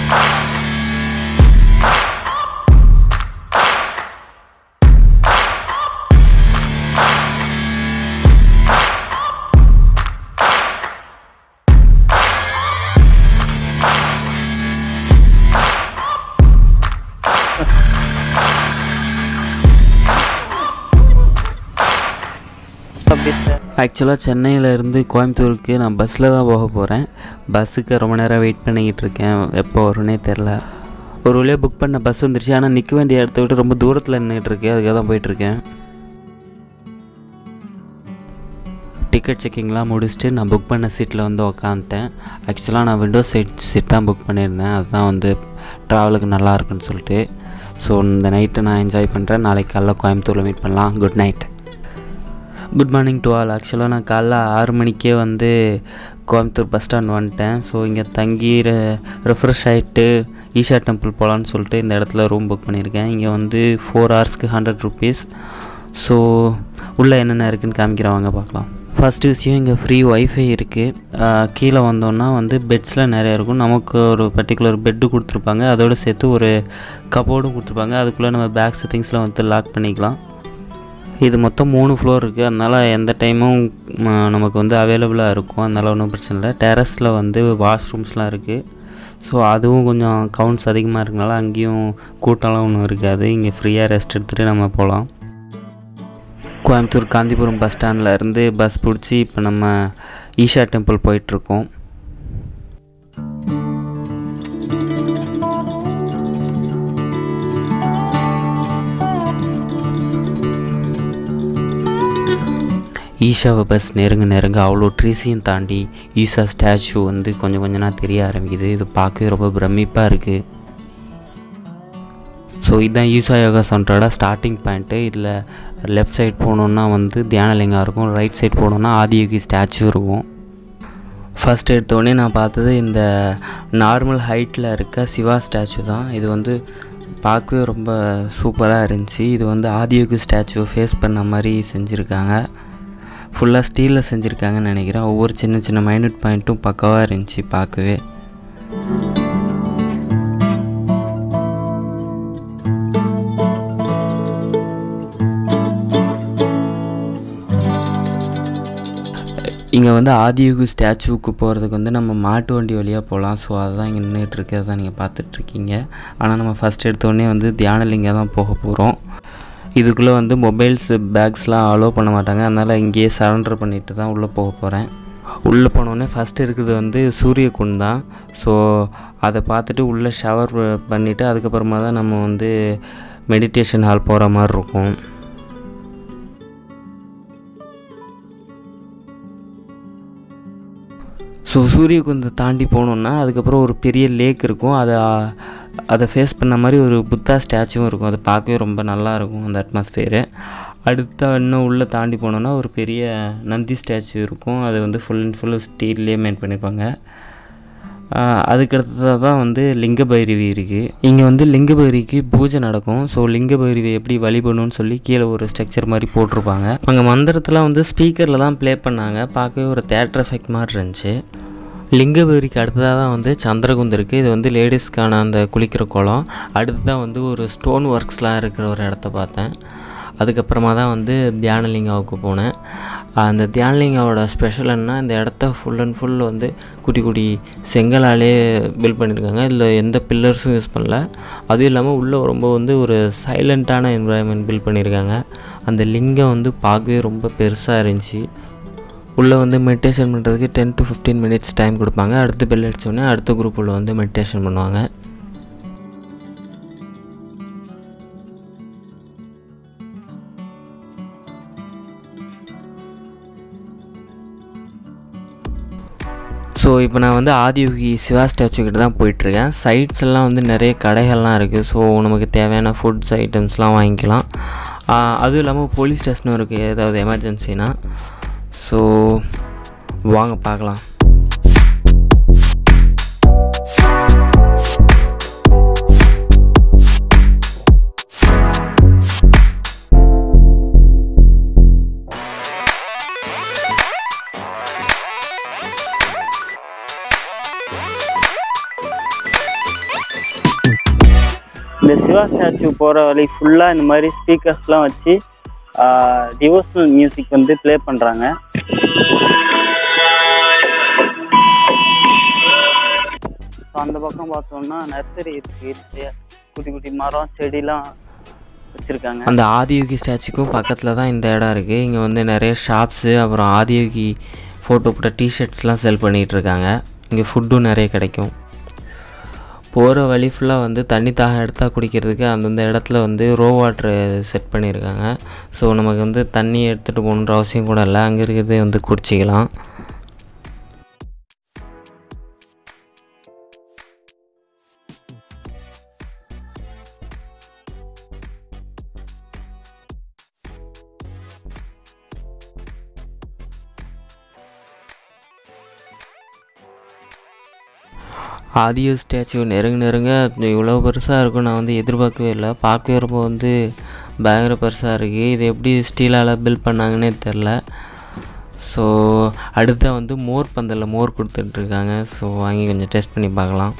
ஆக்சுவலாக சென்னையிலேருந்து கோயம்புத்தூருக்கு நான் பஸ்ஸில் தான் போக போகிறேன் பஸ்ஸுக்கு ரொம்ப நேரம் வெயிட் பண்ணிக்கிட்டு இருக்கேன் எப்போ வரும்னே தெரில ஒரு வழியாக புக் பண்ண பஸ் வந்துருச்சு ஆனால் நிற்க வேண்டிய இடத்த விட்டு ரொம்ப தூரத்தில் நின்றுட்டு இருக்கு அதுக்காக தான் போயிட்டுருக்கேன் டிக்கெட் செக்கிங்லாம் முடிச்சுட்டு நான் புக் பண்ண சீட்டில் வந்து உக்காந்துட்டேன் ஆக்சுவலாக நான் விண்டோ சைட் சீட் தான் புக் பண்ணியிருந்தேன் அதுதான் வந்து ட்ராவலுக்கு நல்லா இருக்குன்னு சொல்லிட்டு ஸோ இந்த நைட்டு நான் என்ஜாய் பண்ணுறேன் நாளைக்கு காலைல கோயம்புத்தூரில் மீட் பண்ணலாம் good night good morning to all ஆக்சுவலாக நான் காலைல ஆறு மணிக்கே வந்து கோயம்புத்தூர் பஸ் ஸ்டாண்ட் வந்துட்டேன் ஸோ இங்கே தங்கி ரெஃப்ரெஷ் ஆகிட்டு ஈஷா டெம்பிள் போகலான்னு சொல்லிட்டு இந்த இடத்துல ரூம் புக் பண்ணியிருக்கேன் இங்கே வந்து ஃபோர் ஹவர்ஸ்க்கு ஹண்ட்ரட் ருபீஸ் ஸோ உள்ளே என்னென்ன இருக்குன்னு காமிக்கிறவங்க பார்க்கலாம் ஃபஸ்ட்டு விஷயம் இங்கே ஃப்ரீ ஒய்ஃபை இருக்குது கீழே வந்தோன்னா வந்து பெட்ஸ்லாம் நிறையா இருக்கும் நமக்கு ஒரு பர்டிகுலர் பெட்டு கொடுத்துருப்பாங்க அதோடு சேர்த்து ஒரு கபோர்டும் கொடுத்துருப்பாங்க அதுக்குள்ளே நம்ம பேக் செட்டிங்ஸ்லாம் வந்து லாக் பண்ணிக்கலாம் இது மொத்தம் மூணு ஃப்ளோர் இருக்குது அதனால் எந்த டைமும் நமக்கு வந்து அவைலபிளாக இருக்கும் அதனால் ஒன்றும் பிரச்சனை இல்லை டெரஸில் வந்து வாஷ்ரூம்ஸ்லாம் இருக்குது ஸோ அதுவும் கொஞ்சம் கவுண்ட்ஸ் அதிகமாக இருக்கனால அங்கேயும் கூட்டம்லாம் ஒன்றும் இருக்காது இங்கே ஃப்ரீயாக ரெஸ்ட் எடுத்துகிட்டு நம்ம போகலாம் கோயம்புத்தூர் காந்திபுரம் பஸ் ஸ்டாண்டில் இருந்து பஸ் பிடிச்சி இப்போ நம்ம ஈஷா டெம்பிள் போயிட்டுருக்கோம் ஈஷாவை பஸ் நெருங்க நெருங்க அவ்வளோ ட்ரீஸையும் தாண்டி ஈஷா ஸ்டாச்சு வந்து கொஞ்சம் கொஞ்சமாக தெரிய ஆரம்பிக்குது இது பார்க்கவே ரொம்ப பிரமிப்பாக இருக்குது ஸோ இதுதான் ஈஷா யோகா சென்டரோட ஸ்டார்டிங் பாயிண்ட்டு இதில் லெஃப்ட் சைட் போனோன்னா வந்து தியானலிங்கம் இருக்கும் ரைட் சைட் போனோன்னா ஆதியோகி ஸ்டாச்சு இருக்கும் ஃபஸ்ட் எடுத்தோடனே நான் பார்த்தது இந்த நார்மல் ஹைட்டில் இருக்க சிவா ஸ்டாச்சு தான் இது வந்து பார்க்கவே ரொம்ப சூப்பராக இருந்துச்சு இது வந்து ஆதியோகி ஸ்டாச்சுவை ஃபேஸ் பண்ண மாதிரி செஞ்சுருக்காங்க ஃபுல்லாக ஸ்டீலில் செஞ்சுருக்காங்கன்னு நினைக்கிறேன் ஒவ்வொரு சின்ன சின்ன மைனூட் பாயிண்ட்டும் பக்காவாக இருந்துச்சு பார்க்கவே இங்கே வந்து ஆதியுகு ஸ்டாச்சுவுக்கு போகிறதுக்கு வந்து நம்ம மாட்டு வண்டி வழியாக போகலாம் ஸோ அதுதான் இங்கே நின்றுட்டு இருக்கு அதான் நீங்கள் பார்த்துட்ருக்கீங்க ஆனால் நம்ம ஃபஸ்ட் எடுத்தோடனே வந்து தியானலிங்கம் தான் போக போகிறோம் இதுக்குள்ளே வந்து மொபைல்ஸ் பேக்ஸ்லாம் அலோவ் பண்ண மாட்டாங்க அதனால் இங்கேயே சரண்டர் பண்ணிட்டு தான் உள்ளே போக போகிறேன் உள்ளே போனோடனே ஃபஸ்ட்டு இருக்கிறது வந்து சூரியகுண்ட் தான் ஸோ அதை பார்த்துட்டு உள்ளே ஷவர் பண்ணிவிட்டு அதுக்கப்புறமா தான் நம்ம வந்து மெடிடேஷன் ஹால் போகிற மாதிரி இருக்கும் ஸோ சூரியகுந்தை தாண்டி போனோன்னா அதுக்கப்புறம் ஒரு பெரிய லேக் இருக்கும் அதை அதை ஃபேஸ் பண்ண மாதிரி ஒரு புத்தா ஸ்டாச்சுவும் இருக்கும் அது பார்க்கவே ரொம்ப நல்லா இருக்கும் அந்த அட்மாஸ்ஃபியரு அடுத்த இன்னும் உள்ளே தாண்டி போனோன்னா ஒரு பெரிய நந்தி ஸ்டாச்சு இருக்கும் அது வந்து ஃபுல் அண்ட் ஃபுல் ஸ்டீல்லே மேட் பண்ணியிருப்பாங்க அதுக்கடுத்ததாக தான் வந்து லிங்க பைரவி இருக்குது இங்கே வந்து லிங்க பைரவிக்கு பூஜை நடக்கும் ஸோ லிங்க பைரவி எப்படி வழிபடணும்னு சொல்லி கீழே ஒரு ஸ்ட்ரக்சர் மாதிரி போட்டிருப்பாங்க அங்கே மந்திரத்தெலாம் வந்து ஸ்பீக்கரில் தான் ப்ளே பண்ணாங்க பார்க்கவே ஒரு தேட்டர் எஃபெக்ட் மாதிரி இருந்துச்சு லிங்கபேரிக்கு அடுத்ததாக தான் வந்து சந்திரகுந்து இருக்குது இது வந்து லேடிஸ்க்கான அந்த குளிக்கிற குளம் அடுத்ததாக வந்து ஒரு ஸ்டோன் ஒர்க்ஸ்லாம் இருக்கிற ஒரு இடத்த பார்த்தேன் அதுக்கப்புறமா தான் வந்து தியானலிங்காவுக்கு போனேன் அந்த தியானலிங்காவோட ஸ்பெஷல் என்ன இந்த இடத்த ஃபுல் அண்ட் ஃபுல் வந்து குட்டி குட்டி செங்கலாலே பில்ட் பண்ணியிருக்காங்க இதில் எந்த பில்லர்ஸும் யூஸ் பண்ணல அதுவும் இல்லாமல் உள்ளே ரொம்ப வந்து ஒரு சைலண்ட்டான என்வரான்மெண்ட் பில்ட் பண்ணியிருக்காங்க அந்த லிங்கம் வந்து பார்க்கவே ரொம்ப பெருசாக இருந்துச்சு உள்ளே வந்து மெடிடேஷன் பண்ணுறதுக்கு ten to fifteen minutes time கொடுப்பாங்க அடுத்து பெல் அடித்தோடனே அடுத்த குரூப் உள்ள வந்து மெடிடேஷன் பண்ணுவாங்க ஸோ இப்போ நான் வந்து ஆதியோகி சிவா ஸ்டாச்சு கிட்ட தான் போயிட்டுருக்கேன் சைட்ஸ் எல்லாம் வந்து நிறைய கடைகள்லாம் இருக்குது ஸோ நமக்கு தேவையான ஃபுட்ஸ் ஐட்டம்ஸ்லாம் வாங்கிக்கலாம் அதுவும் இல்லாமல் போலீஸ் ஸ்டேஷனும் இருக்குது ஏதாவது எமர்ஜென்சினா ஸோ வாங்க பார்க்கலாம் இந்த சிவா ஸ்டாச்சு போகிற வழி ஃபுல்லாக இந்த மாதிரி ஸ்பீக்கர்ஸ்லாம் வச்சு டிவோஷனல் மியூசிக் வந்து ப்ளே பண்ணுறாங்க அந்த பக்கம் பார்த்தோம்னா நர்சரி இருக்கு நிறைய குட்டி குட்டி மரம் செடிலாம் வச்சுருக்காங்க அந்த ஆதியோகி ஸ்டாச்சுக்கும் பக்கத்தில் தான் இந்த இடம் இருக்குது இங்கே வந்து நிறைய ஷாப்ஸு அப்புறம் ஆதியோகி ஃபோட்டோ போட்ட டிஷர்ட்ஸ்லாம் செல் பண்ணிகிட்டு இருக்காங்க இங்கே ஃபுட்டும் நிறைய கிடைக்கும் போகிற வழி ஃபுல்லாக வந்து தண்ணி தாகம் எடுத்தால் குடிக்கிறதுக்கு அந்தந்த இடத்துல வந்து ரோ வாட்ரு செட் பண்ணியிருக்காங்க ஸோ நமக்கு வந்து தண்ணி எடுத்துகிட்டு போகணுன்ற அவசியம் கூட இல்லை அங்கே இருக்கிறதே வந்து குடிச்சிக்கலாம் ஆதியோ ஸ்டாச்சு நெருங்க நெருங்க இவ்வளோ பெருசாக இருக்கும் நான் வந்து எதிர்பார்க்கவே இல்லை பார்க்கவே ரொம்ப வந்து பயங்கர பெருசாக இருக்குது இது எப்படி ஸ்டீலால் பில்ட் பண்ணாங்கன்னே தெரில ஸோ அடுத்த வந்து மோர் பந்தலில் மோர் கொடுத்துட்ருக்காங்க ஸோ வாங்கி கொஞ்சம் டெஸ்ட் பண்ணி பார்க்கலாம்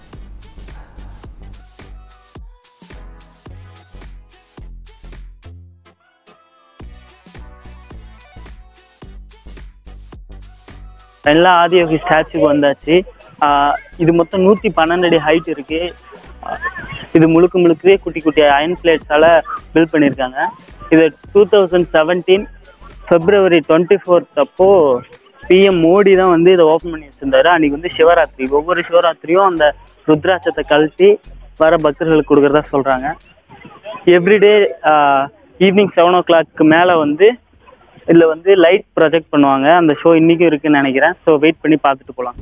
எல்லாம் ஆதியோகி ஸ்டாச்சுக்கு வந்தாச்சு ஆஹ் இது மொத்தம் நூற்றி பன்னெண்டு அடி ஹைட் இருக்கு ஆஹ் இது முழுக்க முழுக்கவே குட்டி குட்டி அயன் பிளேட்ஸால பில்ட் பண்ணியிருக்காங்க இது two thousand seventeen February twenty fourth அப்போ பிஎம் மோடி தான் வந்து இதை ஓப்பன் பண்ணி வச்சிருந்தாரு அன்னைக்கு வந்து சிவராத்திரி ஒவ்வொரு சிவராத்திரியும் அந்த ருத்ராட்சத்தை கழட்டி வர பக்தர்களுக்கு கொடுக்குறதா சொல்றாங்க everyday evening seven o'clock மேலே வந்து இதில் வந்து லைட் ப்ரொஜெக்ட் பண்ணுவாங்க அந்த ஷோ இன்றைக்கும் இருக்குன்னு நினைக்கிறேன் ஸோ வெயிட் பண்ணி பார்த்துட்டு போகலாம்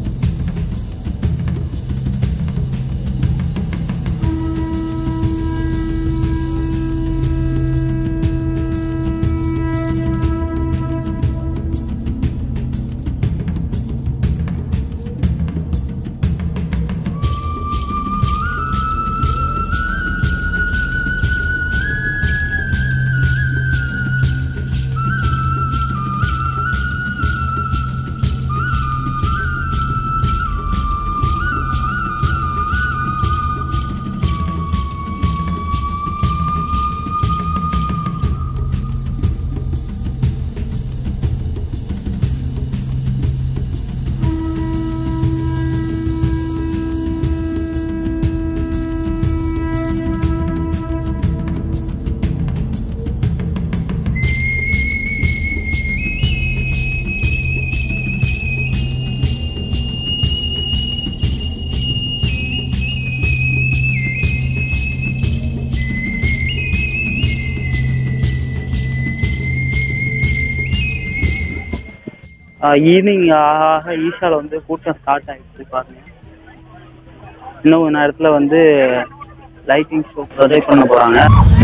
ஈவினிங் ஆக ஈஷால வந்து கூட்டம் ஸ்டார்ட் ஆயிடுச்சு பாருங்க இன்னும் கொஞ்ச நேரத்துல வந்து லைட்டிங் ஷோ ப்ரொஜெக்ட் பண்ண போறாங்க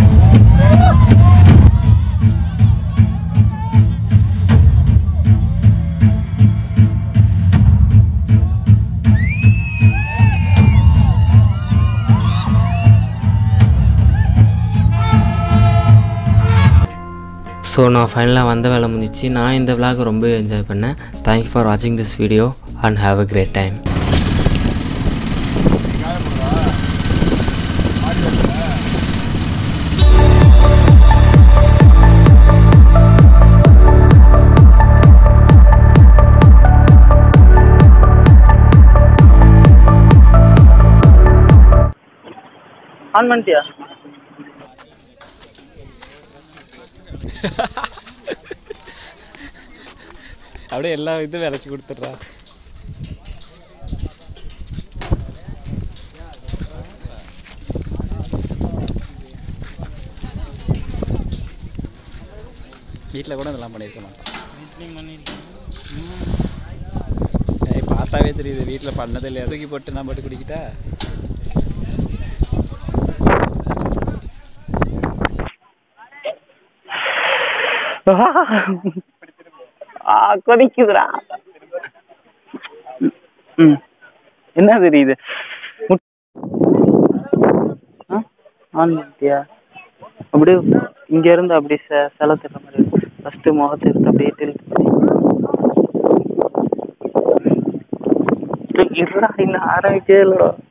ஸோ நான் ஃபைனலாக வந்த வேலை முடிஞ்சிச்சு நான் இந்த விளாக் ரொம்ப என்ஜாய் பண்ணேன் தேங்க்யூ ஃபார் வாட்சிங் this video and have a great time on பண்ணிட்டியா அப்படியே எல்லா இதுவும் விளைச்சி கொடுத்துட்றா வீட்டில் கூட இதெல்லாம் பண்ணியிருக்க மாட்டான் ஏய் பார்த்தாவே தெரியுது வீட்டில் பண்ணது இல்லையா தூக்கி போட்டு நான் போட்டு குடிக்கிட்டா ஆ கொதிக்குதுடா ம் என்ன தெரியுது முட்- ஆ ஆன் பண்ணிட்டியா அப்படியே இங்க இருந்து அப்படியே செ செல தட்டுற மாதிரி ஃபர்ஸ்ட் முகத்தை எடுத்து அப்படியே tilt பண்ணி இருடா இன்னும் ஆரம்பிக்கவே இல்லடா